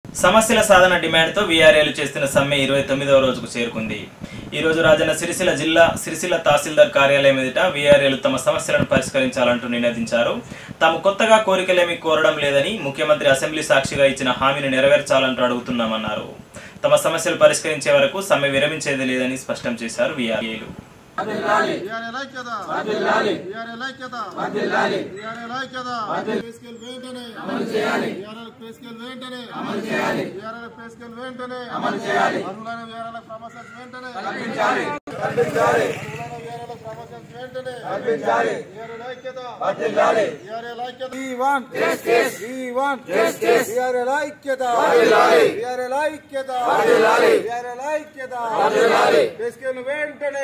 సమస్యల సాధన డిమాండ్తో వీఆర్ఏలు చేస్తున్న సమ్మె ఇరవై తొమ్మిదవ రోజుకు చేరుకుంది ఈ రోజు రాజన్న సిరిసిల్ల జిల్లా సిరిసిల్ల తహసీల్దార్ కార్యాలయం ఎదుట వీఆర్ఏలు తమ సమస్యలను పరిష్కరించాలంటూ నినదించారు తాము కొత్తగా కోరికలేమీ కోరడం లేదని ముఖ్యమంత్రి అసెంబ్లీ సాక్షిగా ఇచ్చిన హామీని నెరవేర్చాలంటూ అడుగుతున్నామన్నారు తమ సమస్యలు పరిష్కరించే వరకు సమ్మె విరమించేది లేదని స్పష్టం చేశారు వీఆర్ఏలు వీఆర్ఎల్ ఐక్యత వీఆర్ఎల్ ఐక్యత వీఆర్ఎల్ ఐక్యత పే స్కేల్ వెంటనే అమలు చేయాలి వీఆర్ఎల్ పే స్కేల్ వెంటనే అమలు చేయాలి వీఆర్ఎల్ పే స్కేల్ వెంటనే అమలు చేయాలి అర్హులైన వీఆర్ఎల్ ప్రమోషన్స్ వెంటనే కల్పించాలి కల్పించాలి అర్హులైన వీఆర్ఎల్ ప్రమోషన్స్ వెంటనే కల్పించాలి వీఆర్ఎల్ ఐక్యత వర్ధిల్లాలి వీఆర్ఎల్ ఐక్యత we want justice we want justice VRL ఐక్యత వర్ధిల్లాలి వీఆర్ఎల్ ఐక్యత వర్ధిల్లాలి వీఆర్ఎల్ ఐక్యత వర్ధిల్లాలి పే స్కేల్ వెంటనే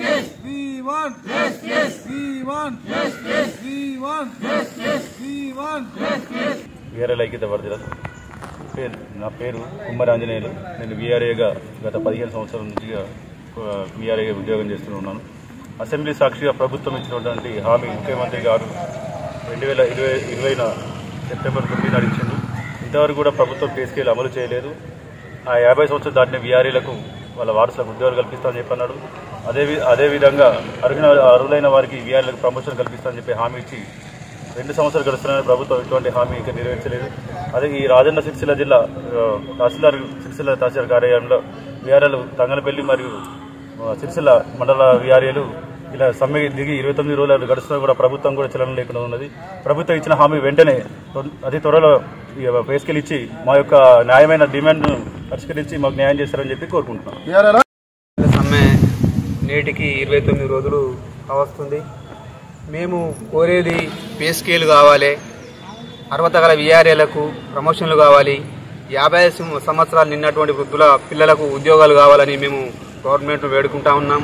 We want justice. We want justice. We want justice. We want justice. VRA ఐక్యత వర్ధిల పేరు నా పేరు కుమ్మరి ఆంజనేయులు నేను వీఆర్ఏగా గత పదిహేను సంవత్సరాల నుంచి వీఆర్ఏగా ఉద్యోగం చేస్తున్నాను అసెంబ్లీ సాక్షిగా ప్రభుత్వం ఇచ్చినటువంటి హామీ ముఖ్యమంత్రి గారు రెండు వేల ఇరవై ఇరవైన సెప్టెంబర్ తొమ్మిది నాడు ఇచ్చిండు ఇంతవరకు కూడా ప్రభుత్వం పే స్కేల్ అమలు చేయలేదు ఆ యాభై సంవత్సరాలు దాటిన వీఆర్ఏలకు వాళ్ళ వారసులకు ఉద్యోగాలు కల్పిస్తామని చెప్పి అన్నాడు అదే వి- అదే విధంగా అర్హుల అర్హులైన వారికి వీఆర్ఏలకు ప్రమోషన్ కల్పిస్తామని చెప్పి హామీ ఇచ్చి రెండు సంవత్సరాలు గడుస్తున్న ప్రభుత్వం ఎటువంటి హామీ ఇంకా నెరవేర్చలేదు అదే ఈ రాజన్న సిరిసిల్ల జిల్లా ఆ, తహసీల్దార్ సిరిసిల్ల తహసీల్దార్ కార్యాలయంలో వీఆర్ఏలు తంగనపల్లి మరియు ఆ, సిరిసిల్ల మండల వీఆర్ఏలు ఇలా సమ్మె దిగి ఇరవై తొమ్మిది రోజులు గడుస్తున్నా కూడా ప్రభుత్వం కూడా చలనం లేకుండా ఉన్నది ప్రభుత్వం ఇచ్చిన హామీ వెంటనే తొ- అతి త్వరలో ఈ పేసుకెళ్ళి ఇచ్చి మా యొక్క న్యాయమైన డిమాండ్ను పరిష్కరించి మాకు న్యాయం చేస్తారని చెప్పి కోరుకుంటున్నాం సమ్మె నేటికి ఇరవై తొమ్మిది రోజులు కావస్తుంది మేము కోరేది పే స్కేల్ కావాలి అర్హత గల విఆర్ఏలకు ప్రమోషన్లు కావాలి యాభై సం- సంవత్సరాలు నిన్నటువంటి వృద్ధుల పిల్లలకు ఉద్యోగాలు కావాలని మేము గవర్నమెంట్ వేడుకుంటా ఉన్నాం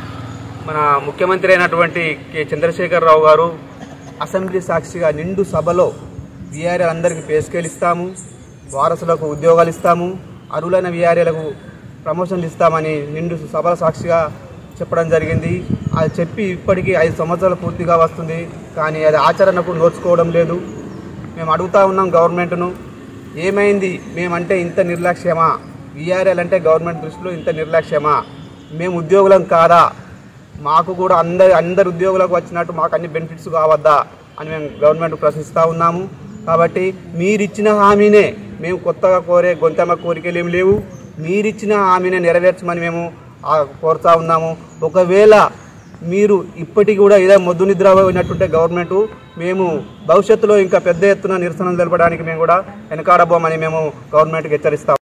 మన ముఖ్యమంత్రి అయినటువంటి కె చంద్రశేఖరరావు గారు అసెంబ్లీ సాక్షిగా నిండు సభలో విఆర్ఏ అందరికీ పే స్కేల్ ఇస్తాము వారసులకు ఉద్యోగాలు ఇస్తాము అర్హులైన విఆర్ఏలకు ప్రమోషన్లు ఇస్తామని నిండు సభల సాక్షిగా చెప్పడం జరిగింది అది చెప్పి ఇప్పటికీ ఐదు సంవత్సరాలు పూర్తిగా వస్తుంది కానీ అది ఆచరణకు నోచుకోవడం లేదు మేము అడుగుతా ఉన్నాం గవర్నమెంట్ను ఏమైంది మేమంటే ఇంత నిర్లక్ష్యమా విఆర్ఎల్ అంటే గవర్నమెంట్ దృష్టిలో ఇంత నిర్లక్ష్యమా మేము ఉద్యోగులం కాదా మాకు కూడా అందరి అందరి ఉద్యోగులకు వచ్చినట్టు మాకు అన్ని బెనిఫిట్స్ కావద్దా అని మేము గవర్నమెంట్ ప్రశ్నిస్తూ ఉన్నాము కాబట్టి మీరిచ్చిన హామీనే మేము కొత్తగా కోరే గొంతమ్మ కోరికలు ఏమి లేవు మీరిచ్చిన హామీనే నెరవేర్చమని మేము ఆ, కోరుతా ఉన్నాము ఒకవేళ మీరు ఇప్పటికి కూడా ఏదో మొద్దు నిద్ర పోయినట్టుంటే గవర్నమెంట్ మేము భవిష్యత్తులో ఇంకా పెద్ద ఎత్తున నిరసనలు తెలపడానికి మేము కూడా వెనకాడబోమని మేము గవర్నమెంట్కి హెచ్చరిస్తాం